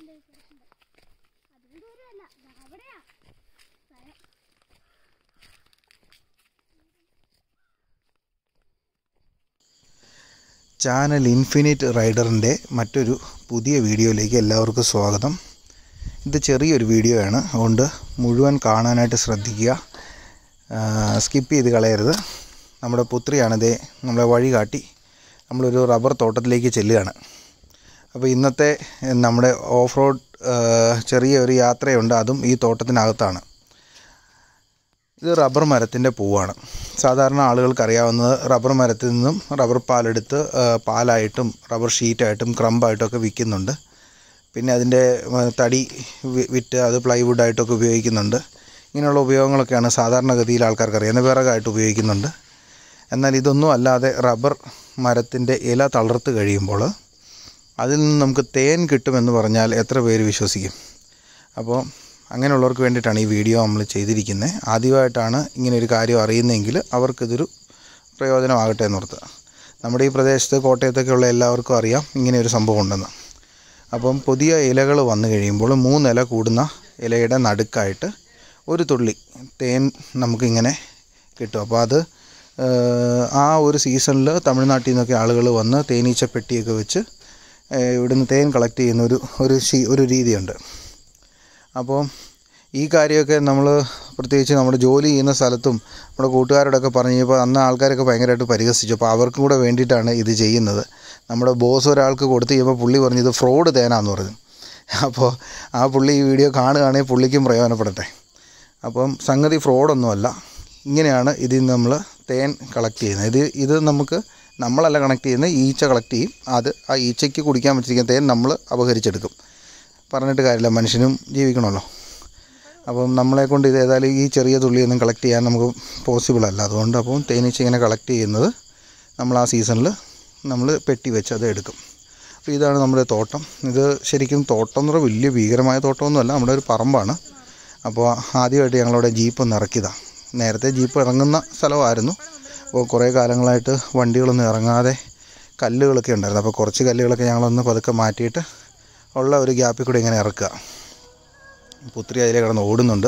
അതും ദൂരമല്ല ദാ അവിടെയാ സ്ഥലം ചാനൽ ഇൻഫിനിറ്റ് റൈഡറിൻ്റെ മറ്റൊരു പുതിയ വീഡിയോയിലേക്ക് എല്ലാവർക്കും സ്വാഗതം ഇത് ചെറിയൊരു വീഡിയോ ആണ് അതുകൊണ്ട് മുഴുവൻ കാണാനായിട്ട് ശ്രദ്ധിക്കുക സ്കിപ്പ് ചെയ്ത് കളയരുത് നമ്മുടെ പുത്രിയാണിതേ നമ്മളെ വഴി കാട്ടി നമ്മളൊരു റബ്ബർ തോട്ടത്തിലേക്ക് ചെല്ലുകയാണ് അപ്പോൾ ഇന്നത്തെ നമ്മുടെ ഓഫ് റോഡ് ചെറിയ ഒരു യാത്രയുണ്ട് അതും ഈ തോട്ടത്തിനകത്താണ് ഇത് റബ്ബർ മരത്തിൻ്റെ പൂവാണ് സാധാരണ ആളുകൾക്ക് അറിയാവുന്നത് റബ്ബർ മരത്തിൽ നിന്നും റബ്ബർ പാലെടുത്ത് ആ, പാലായിട്ടും റബ്ബർ ഷീറ്റായിട്ടും ക്രമ്പായിട്ടും ഒക്കെ വിൽക്കുന്നുണ്ട് പിന്നെ അതിൻ്റെ ആ, തടി വി- വിറ്റ് അത് പ്ലൈവുഡായിട്ടൊക്കെ ഉപയോഗിക്കുന്നുണ്ട് ഇങ്ങനെയുള്ള ഉപയോഗങ്ങളൊക്കെയാണ് സാധാരണഗതിയിൽ ആൾക്കാർക്ക് അറിയാവുന്നത് വിറകായിട്ട് ഉപയോഗിക്കുന്നുണ്ട് എന്നാൽ ഇതൊന്നും അല്ലാതെ റബ്ബർ മരത്തിൻ്റെ ഇല തളർത്ത് കഴിയുമ്പോൾ അതിൽ നിന്ന് നമുക്ക് തേൻ കിട്ടുമെന്ന് പറഞ്ഞാൽ എത്ര പേര് വിശ്വസിക്കും അപ്പോൾ അങ്ങനെയുള്ളവർക്ക് വേണ്ടിയിട്ടാണ് ഈ വീഡിയോ നമ്മൾ ചെയ്തിരിക്കുന്നത് ആദ്യമായിട്ടാണ് ഇങ്ങനെ ഒരു കാര്യം അറിയുന്നതെങ്കിൽ അവർക്കിതൊരു പ്രയോജനമാകട്ടെ എന്നോർത്ത് നമ്മുടെ ഈ പ്രദേശത്ത് കോട്ടയത്തൊക്കെയുള്ള എല്ലാവർക്കും അറിയാം ഇങ്ങനെ ഒരു സംഭവം ഉണ്ടെന്ന് അപ്പം പുതിയ ഇലകൾ വന്നു കഴിയുമ്പോൾ മൂന്നില കൂടുന്ന ഇലയുടെ നടുക്കായിട്ട് ഒരു തുള്ളി തേൻ നമുക്കിങ്ങനെ കിട്ടും അപ്പോൾ അത് ഏഹ്, ആ ഒരു സീസണിൽ തമിഴ്നാട്ടിൽ നിന്നൊക്കെ ആളുകൾ വന്ന് തേനീച്ച പെട്ടിയൊക്കെ വെച്ച് ഏഹ്, ഇവിടുന്ന് തേൻ കളക്ട് ചെയ്യുന്ന ഒരു ഒരു ശീ ഒരു രീതിയുണ്ട് അപ്പോൾ ഈ കാര്യമൊക്കെ നമ്മൾ പ്രത്യേകിച്ച് നമ്മുടെ ജോലി ചെയ്യുന്ന സ്ഥലത്തും നമ്മുടെ കൂട്ടുകാരോടൊക്കെ പറഞ്ഞു കഴിഞ്ഞപ്പോൾ അന്ന് ആൾക്കാരൊക്കെ ഭയങ്കരമായിട്ട് പരിഹസിച്ചു അപ്പോൾ അവർക്കും കൂടെ വേണ്ടിയിട്ടാണ് ഇത് ചെയ്യുന്നത് നമ്മുടെ ബോസ് ഒരാൾക്ക് കൊടുത്തു കഴിയുമ്പോൾ പുള്ളി പറഞ്ഞു ഇത് ഫ്രോഡ് തേനാന്ന് പറഞ്ഞു അപ്പോൾ ആ പുള്ളി ഈ വീഡിയോ കാണുകയാണെങ്കിൽ പുള്ളിക്കും പ്രയോജനപ്പെടട്ടെ അപ്പം സംഗതി ഫ്രോഡൊന്നുമല്ല ഇങ്ങനെയാണ് ഇതിൽ നിന്ന് നമ്മൾ തേൻ കളക്ട് ചെയ്യുന്നത് ഇത് ഇത് നമുക്ക് നമ്മളല്ല കണക്ട് ചെയ്യുന്നത് ഈച്ച കളക്ട് ചെയ്യും അത് ആ ഈച്ചയ്ക്ക് കുടിക്കാൻ പറ്റിയിരിക്കുന്ന തേൻ നമ്മൾ അപഹരിച്ചെടുക്കും പറഞ്ഞിട്ട് കാര്യമില്ല മനുഷ്യനും ജീവിക്കണമല്ലോ അപ്പം നമ്മളെ കൊണ്ട് ഇത് ഏതായാലും ഈ ചെറിയ തുള്ളിയൊന്നും കളക്ട് ചെയ്യാൻ നമുക്ക് പോസിബിൾ അല്ല അതുകൊണ്ട് അപ്പം തേനീച്ച ഇങ്ങനെ കളക്ട് ചെയ്യുന്നത് നമ്മൾ ആ സീസണിൽ നമ്മൾ പെട്ടി വെച്ച് അത് എടുക്കും അപ്പോൾ ഇതാണ് നമ്മുടെ തോട്ടം ഇത് ശരിക്കും തോട്ടം എന്ന് പറഞ്ഞാൽ വലിയ ഭീകരമായ തോട്ടമൊന്നുമല്ല നമ്മുടെ ഒരു പറമ്പാണ് അപ്പോൾ ആദ്യമായിട്ട് ഞങ്ങളവിടെ ജീപ്പ് ഒന്ന് ഇറക്കിയതാണ് നേരത്തെ ജീപ്പ് ഇറങ്ങുന്ന സ്ഥലമായിരുന്നു അപ്പോൾ കുറേ കാലങ്ങളായിട്ട് വണ്ടികളൊന്നും ഇറങ്ങാതെ കല്ലുകളൊക്കെ ഉണ്ടായിരുന്നു അപ്പോൾ കുറച്ച് കല്ലുകളൊക്കെ ഞങ്ങളൊന്ന് പതുക്കെ മാറ്റിയിട്ട് ഉള്ള ഒരു ഗ്യാപ്പിൽ കൂടെ ഇങ്ങനെ ഇറക്കുക പുത്രി അതിലെ കിടന്ന് ഓടുന്നുണ്ട്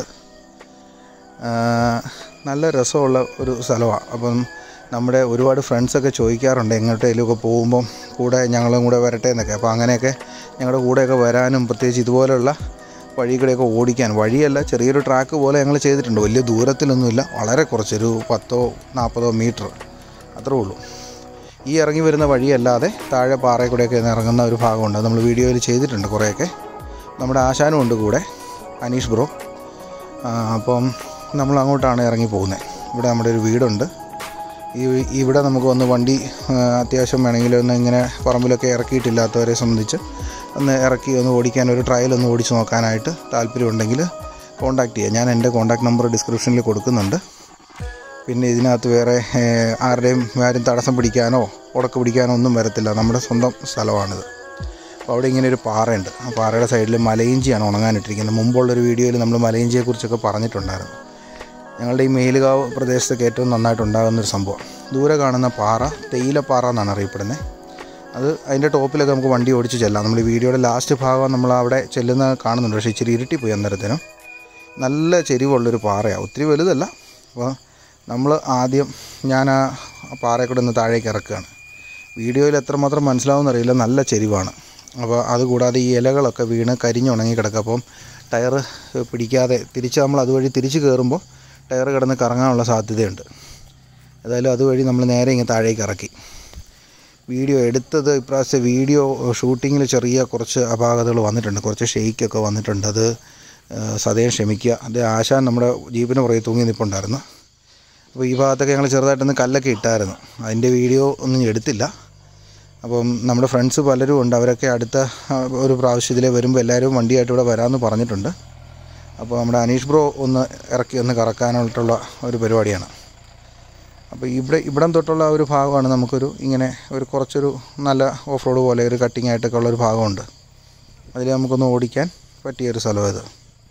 ആ, നല്ല രസമുള്ള ഒരു സ്ഥലമാണ് അപ്പം നമ്മുടെ ഒരുപാട് ഫ്രണ്ട്സൊക്കെ ചോദിക്കാറുണ്ട് എങ്ങോട്ടേലുമൊക്കെ പോകുമ്പം കൂടെ ഞങ്ങളും കൂടെ വരട്ടെ എന്നൊക്കെ അപ്പോൾ അങ്ങനെയൊക്കെ ഞങ്ങളുടെ കൂടെയൊക്കെ വരാനും പ്രത്യേകിച്ച് ഇതുപോലെയുള്ള വഴി കൂടെയൊക്കെ ഓടിക്കാൻ വഴിയല്ല ചെറിയൊരു ട്രാക്ക് പോലെ ഞങ്ങൾ ചെയ്തിട്ടുണ്ട് വലിയ ദൂരത്തിലൊന്നുമില്ല വളരെ കുറച്ചൊരു പത്തോ നാൽപ്പതോ മീറ്റർ അത്രേ ഉള്ളൂ ഈ ഇറങ്ങി വരുന്ന വഴിയല്ലാതെ താഴെ പാറയിൽ കൂടെയൊക്കെ ഇറങ്ങുന്ന ഒരു ഭാഗമുണ്ട് അത് നമ്മൾ വീഡിയോയിൽ ചെയ്തിട്ടുണ്ട് കുറേയൊക്കെ നമ്മുടെ ആശാനും ഉണ്ട് കൂടെ അനീഷ് ബ്രോ ആ, അപ്പം നമ്മൾ അങ്ങോട്ടാണ് ഇറങ്ങി പോകുന്നത് ഇവിടെ നമ്മുടെ ഒരു വീടുണ്ട് ഈ ഇവിടെ നമുക്ക് വന്ന് വണ്ടി ആ, അത്യാവശ്യം വേണമെങ്കിൽ ഒന്ന് ഇങ്ങനെ പറമ്പിലൊക്കെ ഇറക്കിയിട്ടില്ലാത്തവരെ സംബന്ധിച്ച് ഒന്ന് ഇറക്കി ഒന്ന് ഓടിക്കാൻ ഒരു ട്രയൽ ഒന്ന് ഓടിച്ച് നോക്കാനായിട്ട് താല്പര്യമുണ്ടെങ്കിൽ കോൺടാക്ട് ചെയ്യുക ഞാൻ എൻ്റെ കോൺടാക്ട് നമ്പർ ഡിസ്ക്രിപ്ഷനിൽ കൊടുക്കുന്നുണ്ട് പിന്നെ ഇതിനകത്ത് വേറെ ഏഹ്, ആരുടെയും ആരും തടസ്സം പിടിക്കാനോ ഉടക്ക് പിടിക്കാനോ ഒന്നും വരത്തില്ല നമ്മുടെ സ്വന്തം സ്ഥലമാണിത് അപ്പോൾ അവിടെ ഇങ്ങനെ ഒരു പാറയുണ്ട് ആ പാറയുടെ സൈഡിൽ മലയിഞ്ചിയാണ് ഉണങ്ങാനിട്ടിരിക്കുന്നത് മുമ്പുള്ളൊരു വീഡിയോയിൽ നമ്മൾ മലയിഞ്ചിയെക്കുറിച്ചൊക്കെ പറഞ്ഞിട്ടുണ്ടായിരുന്നു ഞങ്ങളുടെ ഈ മേലുകാവ് പ്രദേശത്തൊക്കെ ഏറ്റവും നന്നായിട്ട് ഉണ്ടാകുന്ന ഒരു സംഭവം ദൂരെ കാണുന്ന പാറ തേയിലപ്പാറ എന്നാണ് അറിയപ്പെടുന്നത് അത് അതിൻ്റെ ടോപ്പിലൊക്കെ നമുക്ക് വണ്ടി ഓടിച്ച് ചെല്ലാം നമ്മൾ ഈ വീഡിയോയുടെ ലാസ്റ്റ് ഭാഗം നമ്മൾ അവിടെ ചെല്ലുന്ന കാണുന്നുണ്ട് പക്ഷേ ഇച്ചിരി ഇരുട്ടിപ്പോയി അന്നേരത്തിനും നല്ല ചെരിവുള്ളൊരു പാറയാണ് ഒത്തിരി വലുതല്ല അപ്പോൾ നമ്മൾ ആദ്യം ഞാൻ ആ പാറയിൽ കൂടെ ഒന്ന് താഴേക്ക് ഇറക്കുകയാണ് വീഡിയോയിൽ എത്രമാത്രം മനസ്സിലാവുമെന്ന് അറിയില്ല നല്ല ചെരിവാണ് അപ്പോൾ അതുകൂടാതെ ഈ ഇലകളൊക്കെ വീണ് കരിഞ്ഞുണങ്ങി കിടക്കുക അപ്പം ടയർ പിടിക്കാതെ തിരിച്ച് നമ്മൾ അതുവഴി തിരിച്ച് കയറുമ്പോൾ ടയർ കിടന്ന് കറങ്ങാനുള്ള സാധ്യതയുണ്ട് ഏതായാലും അതുവഴി നമ്മൾ നേരെ ഇങ്ങനെ താഴേക്ക് ഇറക്കി വീഡിയോ എടുത്തത് ഇപ്രാവശ്യത്തെ വീഡിയോ ഷൂട്ടിങ്ങിൽ ചെറിയ കുറച്ച് അപാകതകൾ വന്നിട്ടുണ്ട് കുറച്ച് ഷെയ്ക്കൊക്കെ വന്നിട്ടുണ്ട് അത് ആ, സദയം ക്ഷമിക്കുക അത് ആശാൻ നമ്മുടെ ജീപ്പിന് പുറകെ തൂങ്ങി നിൽപ്പുണ്ടായിരുന്നു അപ്പോൾ ഈ ഭാഗത്തൊക്കെ ഞങ്ങൾ ചെറുതായിട്ടൊന്ന് കല്ലൊക്കെ ഇട്ടായിരുന്നു അതിൻ്റെ വീഡിയോ ഒന്നും എടുത്തില്ല അപ്പം നമ്മുടെ ഫ്രണ്ട്സ് പലരും ഉണ്ട് അവരൊക്കെ അടുത്ത ആ, ഒരു പ്രാവശ്യത്തിലേ വരുമ്പോൾ എല്ലാവരും വണ്ടിയായിട്ട് ഇവിടെ വരാമെന്ന് പറഞ്ഞിട്ടുണ്ട് അപ്പോൾ നമ്മുടെ അനീഷ് ബ്രോ ഒന്ന് ഇറക്കി ഒന്ന് കറക്കാനായിട്ടുള്ള ഒരു പരിപാടിയാണ് അപ്പോൾ ഇവിടെ ഇവിടം തൊട്ടുള്ള ആ ഒരു ഭാഗമാണ് നമുക്കൊരു ഇങ്ങനെ ഒരു കുറച്ചൊരു നല്ല ഓഫ് റോഡ് പോലെ ഒരു കട്ടിങ് ആയിട്ടൊക്കെ ഉള്ളൊരു ഭാഗമുണ്ട് അതിൽ നമുക്കൊന്ന് ഓടിക്കാൻ പറ്റിയൊരു സ്ഥലം ഇത്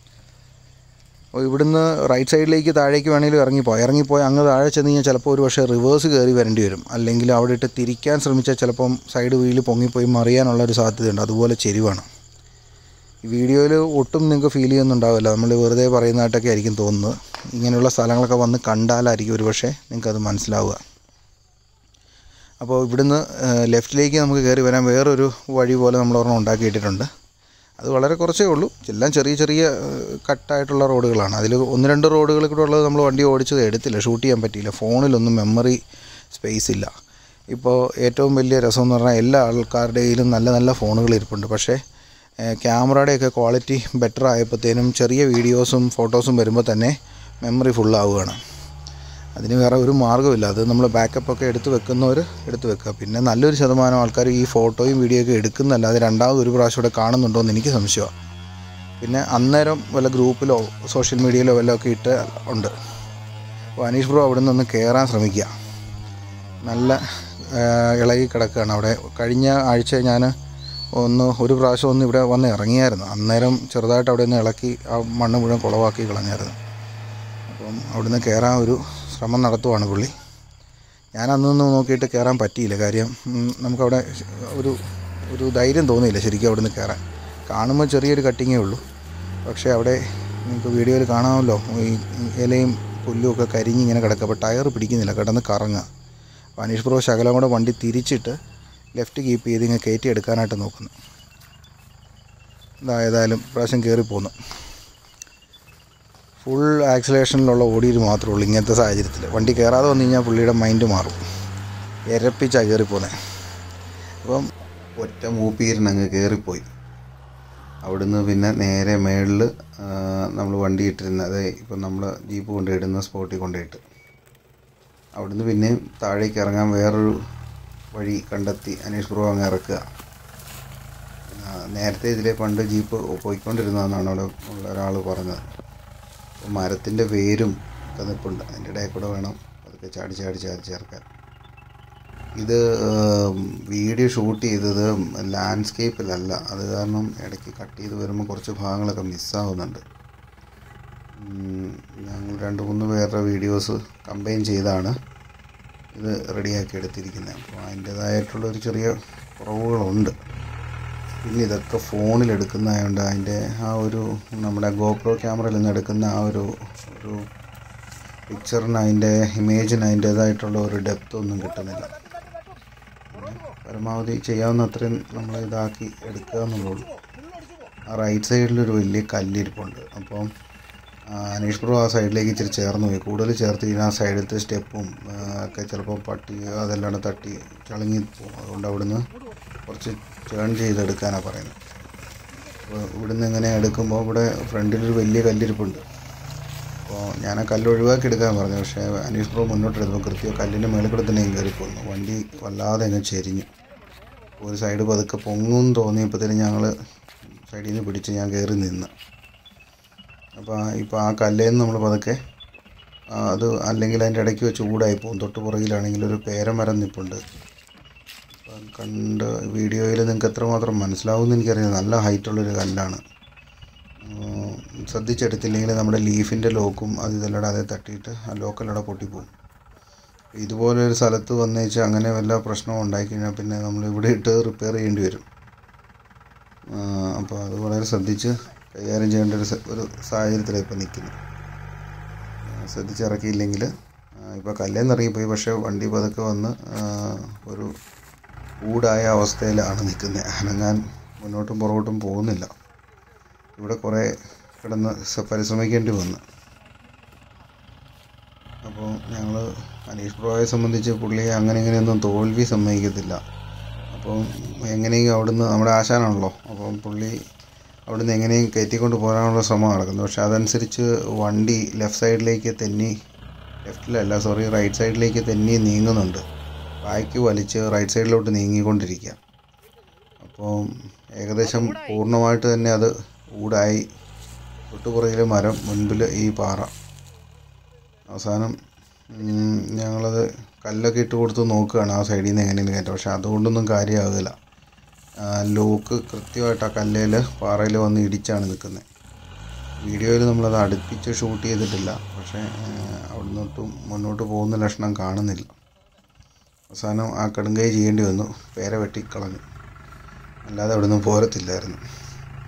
അപ്പോൾ ഇവിടുന്ന് റൈറ്റ് സൈഡിലേക്ക് താഴേക്ക് വേണമെങ്കിലും ഇറങ്ങിപ്പോയി ഇറങ്ങിപ്പോയി അങ്ങ് താഴെ ചെന്ന് കഴിഞ്ഞാൽ ചിലപ്പോൾ ഒരു പക്ഷേ റിവേഴ്സ് കയറി വരേണ്ടി വരും അല്ലെങ്കിൽ അവിടെ ഇട്ട് തിരിക്കാൻ ശ്രമിച്ചാൽ ചിലപ്പം സൈഡ് വീല് പൊങ്ങിപ്പോയി മറിയാനുള്ള ഒരു സാധ്യതയുണ്ട് അതുപോലെ ചെരിവാണ് ഈ വീഡിയോയിൽ ഒട്ടും നിങ്ങൾക്ക് ഫീൽ ചെയ്യുന്നുണ്ടാവില്ല നമ്മൾ വെറുതെ പറയുന്നതായിട്ടൊക്കെ ആയിരിക്കും തോന്നുന്നത് ഇങ്ങനെയുള്ള സ്ഥലങ്ങളൊക്കെ വന്ന് കണ്ടാലായിരിക്കും ഒരുപക്ഷെ നിങ്ങൾക്കത് മനസ്സിലാവുക അപ്പോൾ ഇവിടുന്ന് ലെഫ്റ്റിലേക്ക് നമുക്ക് കയറി വരാൻ വേറൊരു വഴി പോലെ നമ്മൾ ഒരെണ്ണം ഉണ്ടാക്കിയിട്ടിട്ടുണ്ട് അത് വളരെ കുറച്ചേ ഉള്ളൂ എല്ലാം ചെറിയ ചെറിയ ഏഹ്, കട്ടായിട്ടുള്ള റോഡുകളാണ് അതിൽ ഒന്ന് രണ്ട് റോഡുകളിൽ കൂടെ ഉള്ളത് നമ്മൾ വണ്ടി ഓടിച്ചത് എടുത്തില്ല ഷൂട്ട് ചെയ്യാൻ പറ്റിയില്ല ഫോണിലൊന്നും മെമ്മറി സ്പേസ് ഇല്ല ഇപ്പോൾ ഏറ്റവും വലിയ രസം എന്ന് പറഞ്ഞാൽ എല്ലാ ആൾക്കാരുടെ കയ്യിലും നല്ല നല്ല ഫോണുകൾ ഇരിപ്പുണ്ട് പക്ഷേ ഏഹ്, ക്യാമറയുടെയൊക്കെ ക്വാളിറ്റി ബെറ്റർ ആയപ്പോഴത്തേനും ചെറിയ വീഡിയോസും ഫോട്ടോസും വരുമ്പോൾ തന്നെ മെമ്മറി ഫുള്ളാവുകയാണ് അതിന് വേറെ ഒരു മാർഗ്ഗമില്ല അത് നമ്മൾ ബാക്കപ്പ് ഒക്കെ എടുത്ത് വെക്കുന്നവർ എടുത്ത് വെക്കുക പിന്നെ നല്ലൊരു ശതമാനം ആൾക്കാർ ഈ ഫോട്ടോയും വീഡിയോ ഒക്കെ എടുക്കുന്നല്ലാതെ രണ്ടാമത് ഒരു പ്രാവശ്യം കൂടെ കാണുന്നുണ്ടോ എന്ന് എനിക്ക് സംശയമാണ് പിന്നെ അന്നേരം വല്ല ഗ്രൂപ്പിലോ സോഷ്യൽ മീഡിയയിലോ വല്ലതും ഒക്കെ ഇട്ട് ഉണ്ട് അപ്പോൾ അനീഷ് ബ്രോ അവിടെ നിന്ന് കയറാൻ ശ്രമിക്കുക നല്ല ആ, ഇളകി കിടക്കുകയാണ് അവിടെ കഴിഞ്ഞ ആഴ്ച ഞാൻ ഒന്ന് ഒരു പ്രാവശ്യം ഒന്ന് ഇവിടെ വന്ന് ഇറങ്ങിയായിരുന്നു അന്നേരം ചെറുതായിട്ട് അവിടെ നിന്ന് ഇളക്കി ആ മണ്ണ് മുഴുവൻ കുളവാക്കി കളഞ്ഞായിരുന്നു അപ്പം അവിടുന്ന് കയറാൻ ഒരു ശ്രമം നടത്തുവാണ് പുള്ളി ഞാൻ അന്നൊന്നും നോക്കിയിട്ട് കയറാൻ പറ്റിയില്ല കാര്യം ഉം, നമുക്കവിടെ ഒരു ഒരു ധൈര്യം തോന്നിയില്ല ശരിക്കും അവിടുന്ന് കയറാൻ കാണുമ്പോൾ ചെറിയൊരു കട്ടിങ്ങേ ഉള്ളൂ പക്ഷേ അവിടെ നിങ്ങൾക്ക് വീഡിയോയിൽ കാണാമല്ലോ ഈ ഇലയും പുല്ലും ഒക്കെ കരിഞ്ഞ് ഇങ്ങനെ കിടക്കുക അപ്പോൾ ടയർ പിടിക്കുന്നില്ല കിടന്ന് കറങ്ങുക അപ്പോൾ അനീഷ് പ്രോ ശകലം കൂടെ വണ്ടി തിരിച്ചിട്ട് ലെഫ്റ്റ് കീപ്പ് ചെയ്ത് ഇങ്ങനെ കയറ്റി എടുക്കാനായിട്ട് നോക്കുന്നു ഇതാ ഏതായാലും പ്രാവശ്യം കയറി പോന്നു ഫുൾ ആക്സിലേഷനിലുള്ള ഓടിയിൽ മാത്രമേ ഉള്ളൂ ഇങ്ങനത്തെ സാഹചര്യത്തിൽ വണ്ടി കയറാതെ വന്നു കഴിഞ്ഞാൽ പുള്ളിയുടെ മൈൻഡ് മാറും എരപ്പിച്ചാണ് കയറിപ്പോന്നെ അപ്പം ഒറ്റ മൂപ്പീരിനങ്ങ് കയറിപ്പോയി അവിടുന്ന് പിന്നെ നേരെ മേളിൽ നമ്മൾ വണ്ടി ഇട്ടിരുന്ന അതെ ഇപ്പം നമ്മൾ ജീപ്പ് കൊണ്ടിടുന്ന സ്പോട്ടിൽ കൊണ്ടിട്ട് അവിടുന്ന് പിന്നെയും താഴേക്ക് ഇറങ്ങാൻ വേറൊരു വഴി കണ്ടെത്തി അനീഷ് ബ്രോ അങ്ങ് ഇറക്കുക ആ, നേരത്തെ ഇതിലെ പണ്ട് ജീപ്പ് പോയിക്കൊണ്ടിരുന്നതെന്നാണ് അവിടെ ഉള്ള ഒരാൾ പറഞ്ഞത് അപ്പോൾ മരത്തിൻ്റെ വേരും ഒക്കെ നിൽപ്പുണ്ട് അതിൻ്റെ ഇടയിൽ കൂടെ വേണം അതൊക്കെ ചാടി ചാടി ചാടി ചേർക്കാൻ ഇത് ഏം, വീഡിയോ ഷൂട്ട് ചെയ്തത് ലാൻഡ്സ്കേപ്പിലല്ല അത് കാരണം ഇടയ്ക്ക് കട്ട് ചെയ്ത് വരുമ്പോൾ കുറച്ച് ഭാഗങ്ങളൊക്കെ മിസ്സാവുന്നുണ്ട് ഉം, ഞങ്ങൾ രണ്ട് മൂന്ന് പേരുടെ വീഡിയോസ് കമ്പൈൻ ചെയ്താണ് ഇത് റെഡിയാക്കി എടുത്തിരിക്കുന്നത് അപ്പോൾ അതിൻ്റേതായിട്ടുള്ളൊരു ചെറിയ കുറവുകളുണ്ട് പിന്നെ ഇതൊക്കെ ഫോണിൽ എടുക്കുന്നതായതുകൊണ്ട് അതിൻ്റെ ആ ഒരു നമ്മുടെ ഗോപ്രോ ക്യാമറയിൽ നിന്ന് എടുക്കുന്ന ആ ഒരു ഒരു പിക്ചറിന് അതിൻ്റെ ഇമേജിന് അതിൻ്റേതായിട്ടുള്ള ഒരു ഡെപ്ത് ഒന്നും കിട്ടുന്നില്ല പിന്നെ പരമാവധി ചെയ്യാവുന്ന അത്രയും നമ്മൾ ഇതാക്കി എടുക്കുക എന്നുള്ളൂ ആ റൈറ്റ് സൈഡിലൊരു വലിയ കല്ലിരിപ്പുണ്ട് അപ്പം ആ, അനീഷ് ബ്രോ ആ സൈഡിലേക്ക് ഇച്ചിരി ചേർന്ന് പോയി കൂടുതൽ ചേർത്ത് കഴിഞ്ഞാൽ ആ സൈഡിലത്തെ സ്റ്റെപ്പും ആ, ഒക്കെ ചിലപ്പോൾ പട്ടി അതെല്ലാം കൂടെ തട്ടി ചളുങ്ങി പോകും അതുകൊണ്ട് അവിടുന്ന് കുറച്ച് ടേൺ ചെയ്തെടുക്കാനാണ് പറയുന്നത് അപ്പോൾ ഇവിടുന്ന് ഇങ്ങനെ എടുക്കുമ്പോൾ ഇവിടെ ഫ്രണ്ടിലൊരു വലിയ കല്ലിരിപ്പുണ്ട് അപ്പോൾ ഞാൻ ആ കല്ല് ഒഴിവാക്കി എടുക്കാൻ പറഞ്ഞു പക്ഷേ അനീഷ് ബ്രോ മുന്നോട്ട് എടുത്തപ്പോൾ കൃത്യം കല്ലിൻ്റെ മേളിൽ കൂടെ തന്നെ കയറി പോന്നു വണ്ടി വല്ലാതെ അങ്ങ് ചെരിഞ്ഞു ഒരു സൈഡ് പതുക്കെ പൊങ്ങും തോന്നിയപ്പോഴത്തേനും ഞങ്ങൾ സൈഡിൽ നിന്ന് പിടിച്ച് ഞാൻ കയറി നിന്ന് അപ്പോൾ ഇപ്പോൾ ആ കല്ലേന്ന് നമ്മൾ പതുക്കെ ആ, അത് അല്ലെങ്കിൽ അതിൻ്റെ ഇടയ്ക്ക് വെച്ച് ചൂടായി പോകും തൊട്ട് പുറകിലാണെങ്കിൽ ഒരു പേരമരം നിൽപ്പുണ്ട് അപ്പം കണ്ട് വീഡിയോയിൽ നിങ്ങൾക്ക് എത്രമാത്രം മനസ്സിലാവുമെന്ന് എനിക്കറിയാം നല്ല ഹൈറ്റുള്ളൊരു കല്ലാണ് ഉം, ശ്രദ്ധിച്ചെടുത്തില്ലെങ്കിൽ നമ്മുടെ ലീഫിൻ്റെ ലോക്കും അത് ഇതെല്ലാം അതേ തട്ടിയിട്ട് ആ ലോക്കെല്ലാം പൊട്ടിപ്പോവും ഇതുപോലെ ഒരു സ്ഥലത്ത് വന്നേച്ച് അങ്ങനെ വല്ല പ്രശ്നവും ഉണ്ടായിക്കഴിഞ്ഞാൽ പിന്നെ നമ്മൾ ഇവിടെ ഇട്ട് റിപ്പയർ ചെയ്യേണ്ടി വരും അപ്പോൾ അത് വളരെ ശ്രദ്ധിച്ച് കൈകാര്യം ചെയ്യേണ്ട ഒരു സ- ഒരു സാഹചര്യത്തിലാണ് ഇപ്പോൾ നിൽക്കുന്നത് ശ്രദ്ധിച്ചിറക്കിയില്ലെങ്കിൽ ഇപ്പോൾ കല്ലേന്ന് ഇറങ്ങിപ്പോയി പക്ഷേ വണ്ടി പതുക്കെ വന്ന് ആ, ഒരു ഊടായ അവസ്ഥയിലാണ് നിൽക്കുന്നത് അനങ്ങാൻ മുന്നോട്ടും പുറകോട്ടും പോകുന്നില്ല ഇവിടെ കുറേ കിടന്ന് സ- പരിശ്രമിക്കേണ്ടി വന്നു അപ്പോൾ ഞങ്ങൾ അനീഷ് ബ്രോയെ സംബന്ധിച്ച് പുള്ളിയെ അങ്ങനെ ഇങ്ങനെയൊന്നും തോൽവി സമ്മതിക്കത്തില്ല അപ്പം എങ്ങനെയും അവിടുന്ന് നമ്മുടെ ആശാനാണല്ലോ അപ്പം പുള്ളി അവിടുന്ന് എങ്ങനെയും കയറ്റിക്കൊണ്ട് പോകാനുള്ള ശ്രമം നടക്കുന്നു പക്ഷെ അതനുസരിച്ച് വണ്ടി ലെഫ്റ്റ് സൈഡിലേക്ക് തെന്നി ലെഫ്റ്റിലല്ല സോറി റൈറ്റ് സൈഡിലേക്ക് തെന്നി നീങ്ങുന്നുണ്ട് ബാക്ക് വലിച്ച് റൈറ്റ് സൈഡിലോട്ട് നീങ്ങിക്കൊണ്ടിരിക്കുക അപ്പോൾ ഏകദേശം പൂർണ്ണമായിട്ട് തന്നെ അത് ഊടായി തൊട്ടുപുറകിലെ മരം മുൻപിൽ ഈ പാറ അവസാനം ഉം, ഞങ്ങളത് കല്ലൊക്കെ ഇട്ട് കൊടുത്ത് നോക്കുകയാണ് ആ സൈഡിൽ നിന്ന് എങ്ങനെയും കയറ്റം പക്ഷെ അതുകൊണ്ടൊന്നും കാര്യമാകില്ല ലോക്ക് കൃത്യമായിട്ട് ആ കല്ലേൽ പാറയിൽ വന്ന് ഇടിച്ചാണ് നിൽക്കുന്നത് വീഡിയോയിൽ നമ്മളത് അടുപ്പിച്ച് ഷൂട്ട് ചെയ്തിട്ടില്ല പക്ഷേ അവിടെ നിന്നൊട്ടും മുന്നോട്ട് പോകുന്ന ലക്ഷണം കാണുന്നില്ല അവസാനം ആ കടുങ്കൈ ചെയ്യേണ്ടി വന്നു പേര വെട്ടിക്കളഞ്ഞു അല്ലാതെ അവിടെ നിന്ന് പോരത്തില്ലായിരുന്നു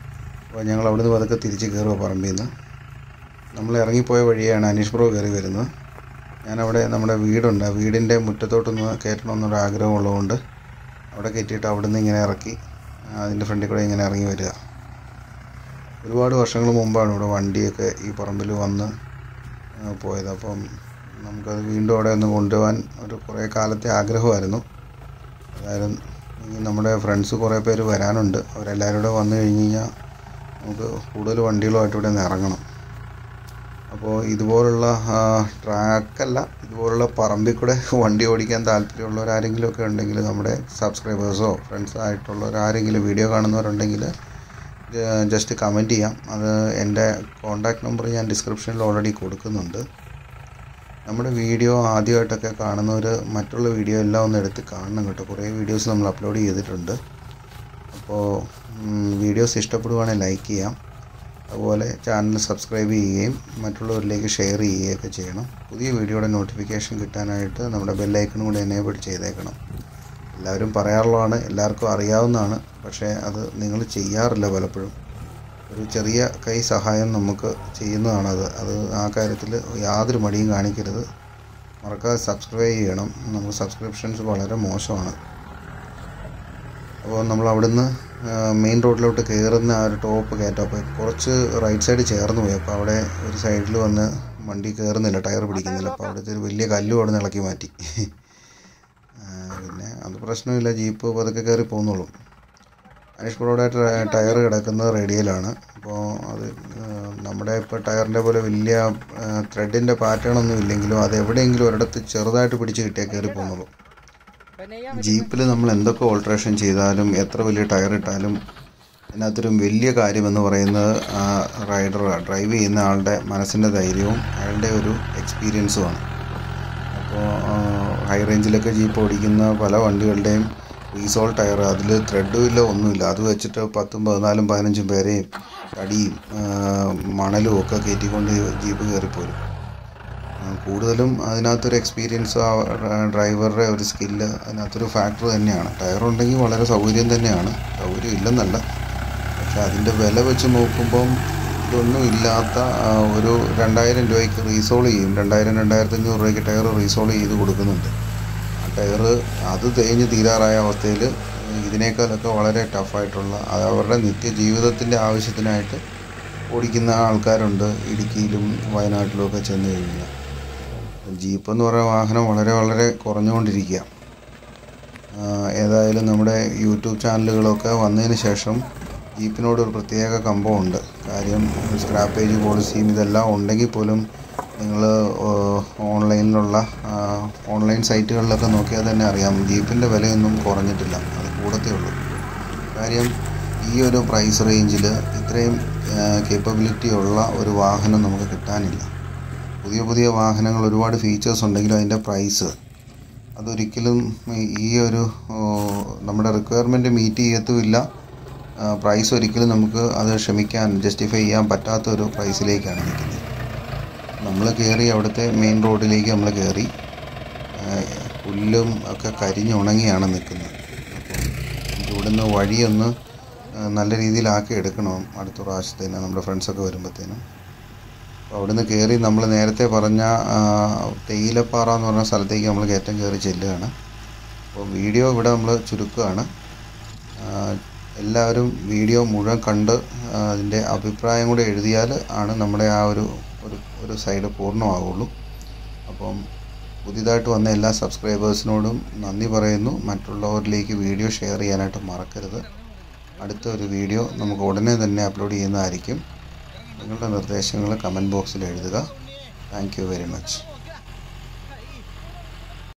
അപ്പോൾ ഞങ്ങൾ അവിടുന്ന് പതുക്കെ തിരിച്ച് കയറുക പറമ്പിൽ നിന്ന് നമ്മൾ ഇറങ്ങിപ്പോയ വഴിയാണ് അനീഷ് ബ്രോ കയറി വരുന്നത് ഞാനവിടെ നമ്മുടെ വീടുണ്ട് ആ വീടിൻ്റെ മുറ്റത്തോട്ടൊന്ന് കയറ്റണമെന്നൊരു ആഗ്രഹമുള്ളതുകൊണ്ട് അവിടെ കയറ്റിയിട്ട് അവിടുന്ന് ഇങ്ങനെ ഇറക്കി ആ, അതിൻ്റെ ഫ്രണ്ടിൽ കൂടെ ഇങ്ങനെ ഇറങ്ങി വരിക ഒരുപാട് വർഷങ്ങൾ മുമ്പാണ് ഇവിടെ വണ്ടിയൊക്കെ ഈ പറമ്പിൽ വന്ന് ആ, പോയത് അപ്പം നമുക്കത് വീണ്ടും അവിടെ ഒന്ന് കൊണ്ടുപോകാൻ ഒരു കുറേ കാലത്തെ ആഗ്രഹമായിരുന്നു അതായത് ഇനി നമ്മുടെ ഫ്രണ്ട്സ് കുറേ പേര് വരാനുണ്ട് അവരെല്ലാവരും കൂടെ വന്നു കഴിഞ്ഞ് കഴിഞ്ഞാൽ നമുക്ക് കൂടുതൽ വണ്ടികളുമായിട്ട് ഇവിടെ നിന്ന് ഇറങ്ങണം അപ്പോൾ ഇതുപോലുള്ള ആ, ട്രാക്കല്ല ഇതുപോലുള്ള പറമ്പിൽ കൂടെ വണ്ടി ഓടിക്കാൻ താല്പര്യമുള്ളവർ ആരെങ്കിലും ഒക്കെ ഉണ്ടെങ്കിൽ നമ്മുടെ സബ്സ്ക്രൈബേഴ്സോ ഫ്രണ്ട്സോ ആയിട്ടുള്ളവർ ആരെങ്കിലും വീഡിയോ കാണുന്നവരുണ്ടെങ്കിൽ ജസ്റ്റ് കമൻറ്റ് ചെയ്യാം അത് എൻ്റെ കോൺടാക്ട് നമ്പർ ഞാൻ ഡിസ്ക്രിപ്ഷനിൽ ഓൾറെഡി കൊടുക്കുന്നുണ്ട് നമ്മുടെ വീഡിയോ ആദ്യമായിട്ടൊക്കെ കാണുന്നവർ മറ്റുള്ള വീഡിയോ എല്ലാം ഒന്ന് എടുത്ത് കാണണം കേട്ടോ കുറേ വീഡിയോസ് നമ്മൾ അപ്ലോഡ് ചെയ്തിട്ടുണ്ട് അപ്പോൾ വീഡിയോസ് ഇഷ്ടപ്പെടുവാണെങ്കിൽ ലൈക്ക് ചെയ്യാം അതുപോലെ ചാനൽ സബ്സ്ക്രൈബ് ചെയ്യുകയും മറ്റുള്ളവരിലേക്ക് ഷെയർ ചെയ്യുകയൊക്കെ ചെയ്യണം പുതിയ വീഡിയോയുടെ നോട്ടിഫിക്കേഷൻ കിട്ടാനായിട്ട് നമ്മുടെ ബെല്ലൈക്കണും കൂടി എനേബിൾ ചെയ്തേക്കണം എല്ലാവരും പറയാറുള്ളതാണ് എല്ലാവർക്കും അറിയാവുന്നതാണ് പക്ഷേ അത് നിങ്ങൾ ചെയ്യാറില്ല പലപ്പോഴും ഒരു ചെറിയ കൈ സഹായം നമുക്ക് ചെയ്യുന്നതാണത് അത് ആ കാര്യത്തിൽ യാതൊരു മടിയും കാണിക്കരുത് മറക്കാതെ സബ്സ്ക്രൈബ് ചെയ്യണം നമുക്ക് സബ്സ്ക്രിപ്ഷൻസ് വളരെ മോശമാണ് അപ്പോൾ നമ്മൾ അവിടുന്ന് മെയിൻ റോഡിലോട്ട് കയറുന്ന ആ ഒരു ടോപ്പ് കയറ്റം അപ്പോൾ കുറച്ച് റൈറ്റ് സൈഡ് ചേർന്ന് പോയി അപ്പോൾ അവിടെ ഒരു സൈഡിൽ വന്ന് വണ്ടി കയറുന്നില്ല ടയർ പിടിക്കുന്നില്ല അപ്പോൾ അവിടുത്തെ ഒരു വലിയ കല്ലും അവിടെ നിന്ന് ഇളക്കി മാറ്റി ആ, പിന്നെ അത് പ്രശ്നമില്ല ജീപ്പ് പതുക്കെ കയറി പോകുന്നുള്ളൂ അനീഷ് ബ്രോയുടെ ടയർ കിടക്കുന്നത് റേഡിയലാണ് അപ്പോൾ അത് ആ, നമ്മുടെ ഇപ്പോൾ ടയറിൻ്റെ പോലെ വലിയ ത്രെഡിൻ്റെ പാറ്റേൺ ഒന്നും ഇല്ലെങ്കിലും അത് എവിടെയെങ്കിലും ഒരിടത്ത് ചെറുതായിട്ട് പിടിച്ച് കിട്ടിയാൽ കയറി പോകുന്നുള്ളൂ ജീപ്പിൽ നമ്മൾ എന്തൊക്കെ ഓൾട്രേഷൻ ചെയ്താലും എത്ര വലിയ ടയർ ഇട്ടാലും അതിനകത്തൊരു വലിയ കാര്യമെന്ന് പറയുന്നത് ആ റൈഡർ ഡ്രൈവ് ചെയ്യുന്ന ആളുടെ മനസ്സിൻ്റെ ധൈര്യവും അയാളുടെ ഒരു എക്സ്പീരിയൻസുമാണ് അപ്പോൾ ഹൈ റേഞ്ചിലൊക്കെ ജീപ്പ് ഓടിക്കുന്ന പല വണ്ടികളുടെയും റീസോൾ ടയർ അതിൽ ത്രെഡും ഇല്ല ഒന്നുമില്ല അത് വെച്ചിട്ട് പത്തും പതിനാലും പതിനഞ്ചും പേരെയും തടിയും ആ, മണലും ഒക്കെ കയറ്റിക്കൊണ്ട് ജീപ്പ് കയറിപ്പോരും ആ, കൂടുതലും അതിനകത്തൊരു എക്സ്പീരിയൻസ് ആ ഡ്രൈവറുടെ ഒരു സ്കില്ല് അതിനകത്തൊരു ഫാക്ടർ തന്നെയാണ് ടയർ ഉണ്ടെങ്കിൽ വളരെ സൗകര്യം തന്നെയാണ് സൗകര്യം ഇല്ലെന്നല്ല പക്ഷെ അതിൻ്റെ വില വെച്ച് നോക്കുമ്പം ഇതൊന്നും ഇല്ലാത്ത ആ, ഒരു രണ്ടായിരം രൂപയ്ക്ക് റീസോൾ ചെയ്യും രണ്ടായിരം രണ്ടായിരത്തി അഞ്ഞൂറ് രൂപയ്ക്ക് ടയർ റീസോൾ ചെയ്ത് കൊടുക്കുന്നുണ്ട് ആ ടയർ അത് തേഞ്ഞ് തീരാറായ അവസ്ഥയിൽ ഇതിനേക്കാളൊക്കെ വളരെ ടഫായിട്ടുള്ള അത് അവരുടെ നിത്യജീവിതത്തിൻ്റെ ആവശ്യത്തിനായിട്ട് ഓടിക്കുന്ന ആൾക്കാരുണ്ട് ഇടുക്കിയിലും വയനാട്ടിലും ഒക്കെ ചെന്ന് കഴിഞ്ഞാൽ ജീപ്പ് എന്ന് പറയുന്ന വാഹനം വളരെ വളരെ കുറഞ്ഞുകൊണ്ടിരിക്കുക ആ, ഏതായാലും നമ്മുടെ യൂട്യൂബ് ചാനലുകളൊക്കെ വന്നതിന് ശേഷം ജീപ്പിനോട് ഒരു പ്രത്യേക കമ്പമുണ്ട് കാര്യം സ്ക്രാപ്പേജ് പോളിസിയും ഇതെല്ലാം ഉണ്ടെങ്കിൽ പോലും നിങ്ങൾ ഓൺലൈനിലുള്ള ആ, ഓൺലൈൻ സൈറ്റുകളിലൊക്കെ നോക്കിയാൽ തന്നെ അറിയാം ജീപ്പിൻ്റെ വിലയൊന്നും കുറഞ്ഞിട്ടില്ല അത് കൂടത്തേ ഉള്ളൂ കാര്യം ഈ ഒരു പ്രൈസ് റേഞ്ചിൽ ഇത്രയും കേപ്പബിലിറ്റി ഉള്ള ഒരു വാഹനം നമുക്ക് കിട്ടാനില്ല പുതിയ പുതിയ വാഹനങ്ങൾ ഒരുപാട് ഫീച്ചേഴ്സ് ഉണ്ടെങ്കിലും അതിൻ്റെ പ്രൈസ് അതൊരിക്കലും ഈ ഒരു ഓ, നമ്മുടെ റിക്വയർമെൻറ്റ് മീറ്റ് ചെയ്യത്തുമില്ല പ്രൈസ് ഒരിക്കലും നമുക്ക് അത് ക്ഷമിക്കാൻ ജസ്റ്റിഫൈ ചെയ്യാൻ പറ്റാത്ത ഒരു പ്രൈസിലേക്കാണ് നിൽക്കുന്നത് നമ്മൾ കയറി അവിടുത്തെ മെയിൻ റോഡിലേക്ക് നമ്മൾ കയറി ആ, പുല്ലും ഒക്കെ കരിഞ്ഞുണങ്ങിയാണ് നിൽക്കുന്നത് അപ്പോൾ നമുക്ക് ഇവിടുന്ന് വഴിയൊന്ന് ആ, നല്ല രീതിയിലാക്കി എടുക്കണം അടുത്ത പ്രാവശ്യത്തേന് നമ്മുടെ ഫ്രണ്ട്സൊക്കെ വരുമ്പോഴത്തേനും അപ്പോൾ അവിടുന്ന് കയറി നമ്മൾ നേരത്തെ പറഞ്ഞ ആ, തേയിലപ്പാറ എന്ന് പറഞ്ഞ സ്ഥലത്തേക്ക് നമ്മൾ കയറ്റം കയറി ചെല്ലുകയാണ് അപ്പോൾ വീഡിയോ ഇവിടെ നമ്മൾ ചുരുക്കുകയാണ് ആ, എല്ലാവരും വീഡിയോ മുഴുവൻ കണ്ട് ആ, അതിൻ്റെ അഭിപ്രായം കൂടെ എഴുതിയാൽ ആണ് നമ്മുടെ ആ ഒരു ഒരു ഒരു സൈഡ് പൂർണ്ണമാവുള്ളൂ അപ്പം പുതിയതായിട്ട് വന്ന എല്ലാ സബ്സ്ക്രൈബേഴ്സിനോടും നന്ദി പറയുന്നു മറ്റുള്ളവരിലേക്ക് വീഡിയോ ഷെയർ ചെയ്യാനായിട്ട് മറക്കരുത് അടുത്ത ഒരു വീഡിയോ നമുക്ക് ഉടനെ തന്നെ അപ്ലോഡ് ചെയ്യുന്നതായിരിക്കും നിങ്ങളുടെ നിർദ്ദേശങ്ങൾ കമൻറ്റ് ബോക്സിൽ എഴുതുക താങ്ക് യു വെരി മച്ച്